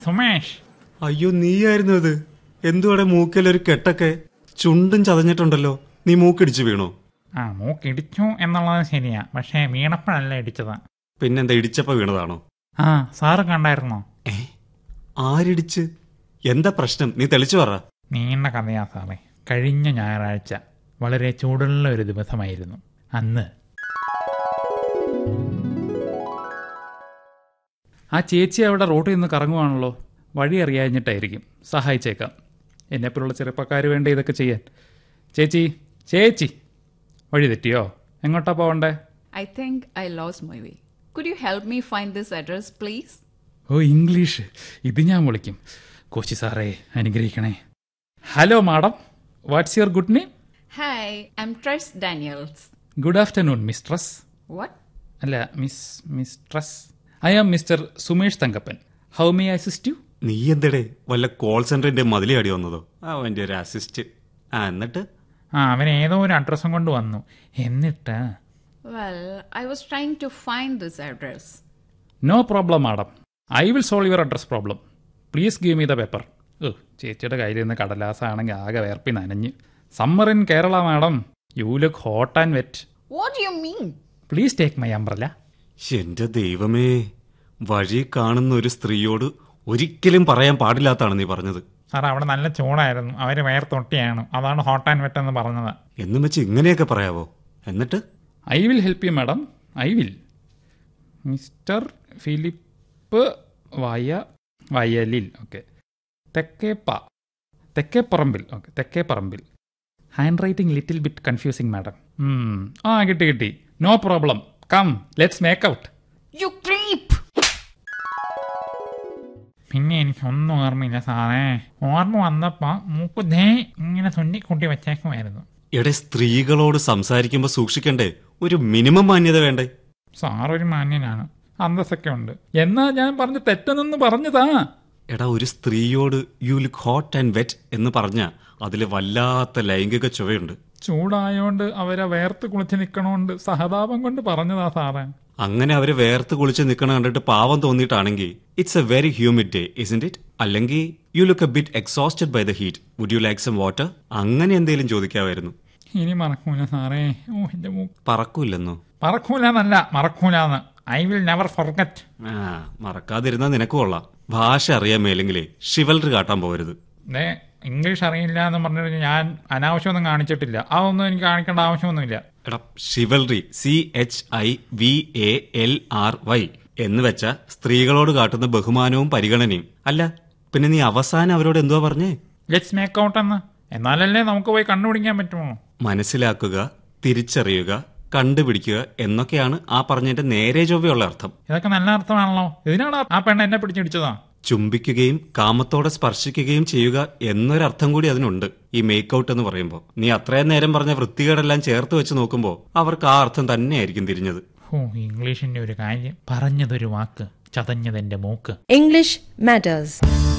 സുമേഷ് അയ്യോ നീയായിരുന്നു അത് എന്തുവാടെ മൂക്കിലൊരു കെട്ടൊക്കെ ചുണ്ടും ചതഞ്ഞിട്ടുണ്ടല്ലോ നീ മൂക്കിടിച്ചു വീണോ ആ മൂക്കിടിച്ചു എന്നുള്ളത് ശരിയാ പക്ഷേ വീണപ്പോഴല്ല ഇടിച്ചത് പിന്നെന്താ ഇടിച്ചപ്പോ വീണതാണോ ആ സാറ് കണ്ടായിരുന്നോ ഏ ആരിടിച്ച് എന്താ പ്രശ്നം നീ തെളിച്ചു പറ നീണ്ട കഥയാ സാറേ കഴിഞ്ഞ ഞായറാഴ്ച വളരെ ചൂടുള്ള ഒരു ദിവസമായിരുന്നു അന്ന് ആ ചേച്ചി അവിടെ റോട്ടിൽ നിന്ന് കറങ്ങുവാണല്ലോ വഴി അറിയാഞ്ഞിട്ടായിരിക്കും സഹായിച്ചേക്കാം എന്നെപ്പോലുള്ള ചെറുപ്പക്കാർ വേണ്ട ഇതൊക്കെ ചെയ്യാൻ ചേച്ചി ചേച്ചി വഴി തെറ്റിയോ എങ്ങോട്ടാ പോവണ്ടേ I think I lost my way. Could you help me find this address, please? ഓ ഇംഗ്ലീഷ് ഇത് ഞാൻ വിളിക്കും കോച്ചി സാറേ അനുഗ്രഹിക്കണേ hello madam what's your good name Hi, I'm Trish Daniels. Good afternoon mistress What? അല്ല miss mistress I am mister Sumesh Thankappan how may assist you നീ എന്തടേ വല്ല കോൾ സെന്ററിന്റെ മതിലടി വന്നതോ അവന്റെ ഒരു അസിസ്റ്റ് ആ എന്നിട്ട് ആ അവൻ ഏതോ ഒരു അഡ്രസ്സും കൊണ്ട് വന്നു എന്നിട്ട് Well, I was trying to find this address. No problem madam I will solve your address problem please give me the paper ഓ ചേച്ചിയുടെ കയ്യിൽ നിന്ന് കടലാസാണെങ്കിൽ ആകെ വേർപ്പി നനഞ്ഞ് summer in Kerala madam you look hot and wet What do you mean? Please take my umbrella എന്റെ ദൈവമേ വഴി കാണുന്ന ഒരു സ്ത്രീയോട് ഒരിക്കലും പറയാൻ പാടില്ലാത്താണ് നീ പറഞ്ഞത് സാർ അവിടെ നല്ല ചൂടായിരുന്നു അവർ വേർത്തൊട്ടിയാണ് അതാണ് ഹോട്ട് ആൻഡ് വെറ്റ് എന്ന് പറഞ്ഞത് എന്നും വെച്ച് ഇങ്ങനെയൊക്കെ പറയാവോ എന്നിട്ട് I will help you madam I will mister Philip വയ വയലിൽ ഓക്കെ തെക്കേപ്പ തെക്കേപ്പറമ്പിൽ ഓക്കെ തെക്കേപ്പറമ്പിൽ handwriting little bit confusing madam ആ കിട്ടി കിട്ടി no problem come let's make out You creep! പിന്നെ എനിക്കൊന്നും ഓർമ്മയില്ല സാറേ ഓർമ്മ വന്നപ്പോ മൂക്ക് ദേ ഇങ്ങനെ തുന്നിക്കൂട്ടി വെച്ചേക്കുമായിരുന്നു എടെ സ്ത്രീകളോട് സംസാരിക്കുമ്പോ സൂക്ഷിക്കണ്ടേ ഒരു മിനിമം മാന്യത വേണ്ടേ സാർ ഒരു മാന്യനാണ് അന്തസ്സൊക്കെ ഉണ്ട് എന്നാ ഞാൻ പറഞ്ഞ തെറ്റെന്നൊന്ന് പറഞ്ഞതാ എടാ ഒരു സ്ത്രീയോട് you look hot and wet എന്ന് പറഞ്ഞ അതിൽ വല്ലാത്ത ലൈംഗിക ചുവയുണ്ട് ചൂടായോണ്ട് അവരെ വേർത്ത് കുളിച്ച് നിക്കണോണ്ട് സഹതാപം കൊണ്ട് പറഞ്ഞതാ സാറേ അങ്ങനെ അവര് വേർത്ത് കുളിച്ച് നിൽക്കണ കണ്ടിട്ട് പാവം തോന്നിയിട്ടാണെങ്കിൽ it's a very humid day isn't it അല്ലെങ്കിൽ you look a bit exhausted by the heat would you like some water അങ്ങനെ എന്തെങ്കിലും ചോദിക്കാമായിരുന്നു ഇനി മറക്കൂല സാറേ ഓ എന്റെ മൂക്ക് പറക്കൂലെന്നോ പറക്കൂലെന്നല്ല മറക്കൂലെന്ന് ഐ വിൽ നെവർ ഫൊർഗറ്റ് ആ മറക്കാതിരുന്നാ നിനക്ക് കൊള്ളാം ഭാഷ അറിയാൻ മേലെങ്കിലേ ഷിവൽറി കാട്ടാൻ പോകരുത് ദേ ഇംഗ്ലീഷ് അറിയില്ല എന്ന് പറഞ്ഞിട്ട് ഞാൻ അനാവശ്യമൊന്നും കാണിച്ചിട്ടില്ല അതൊന്നും എനിക്ക് കാണിക്കേണ്ട ആവശ്യമൊന്നുമില്ല എടാ chivalry C H I V A L R Y എന്ന് വെച്ച സ്ത്രീകളോട് കാട്ടുന്ന ബഹുമാനവും പരിഗണനയും അല്ല പിന്നെ നീ അവസാനം അവരോട് എന്തുവാ പറഞ്ഞേ ലെറ്റ്സ് മേക്ക് ഔട്ട് എന്ന് എന്നാലല്ലേ നമുക്ക് പോയി കണ്ടുപിടിക്കാൻ പറ്റുമോ മനസ്സിലാക്കുക തിരിച്ചറിയുക കണ്ടുപിടിക്കുക എന്നൊക്കെയാണ് ആ പറഞ്ഞതിന്റെ നേരെ ചൊവ്വയുള്ള അർത്ഥം ഇതൊക്കെ നല്ല അർത്ഥമാണല്ലോ ഇതിനാണ് ആ പെണ്ണ് എന്നെ പിടിച്ചിടിച്ചതാ ചുംബിക്കുകയും കാമത്തോടെ സ്പർശിക്കുകയും ചെയ്യുക എന്നൊരർത്ഥം കൂടി അതിനുണ്ട് ഈ മേക്ക് ഔട്ട് എന്ന് പറയുമ്പോൾ നീ അത്രയും നേരം പറഞ്ഞ വൃത്തികേടെല്ലാം ചേർത്ത് വെച്ച് നോക്കുമ്പോൾ അവർക്ക് ആ അർത്ഥം തന്നെയായിരിക്കും തിരിഞ്ഞത് ഓ ഇംഗ്ലീഷിന്റെ ഒരു കാര്യം പറഞ്ഞതൊരു വാക്ക് ചതഞ്ഞതെന്റെ മൂക്ക് English matters.